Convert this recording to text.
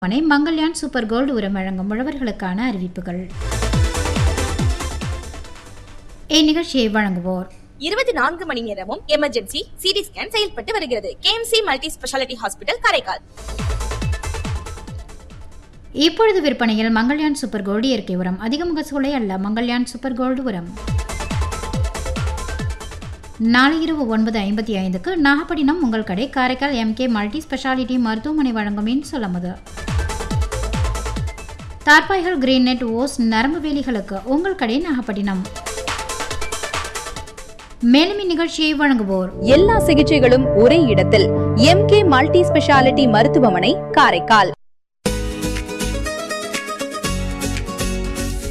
மனை Mangalyaan super gold உரம் வழங்கும் உழவர்களுக்கான அறிவிப்புகள் இந்நிகழ்ச்சியை வழங்குவோர் இருபத்தி நான்கு மணி நேரமும் எமர்ஜென்சி சிடி ஸ்கேன் செயல்பட்டு வருகிறது KMC multi speciality hospital Karaikal இப்பொழுது விற்பனையில் மங்கள்யான் சூப்பர் கோல்டு இயற்கை உரம் அதிக முகசூளை அல்ல மங்கள்யான் சூப்பர் கோல்டு உரம் நாளை இரவு ஒன்பது ஐம்பத்தி ஐந்துக்கு நாகப்பட்டினம் உங்கள் கடை காரைக்கால் எம்கே மல்டி ஸ்பெஷாலிட்டி மருத்துவமனை வழங்கும் இன்சொல்லமது தார்பாய்கள் கிரீன் நெட் ஓஸ் நரம்பு வேலிகளுக்கு உங்கள் கடை நாகப்பட்டினம் மேலும் இந்நிகழ்ச்சியை வழங்குவோர் எல்லா சிகிச்சைகளும் ஒரே இடத்தில் எம்கே மல்டி ஸ்பெஷாலிட்டி மருத்துவமனை காரைக்கால்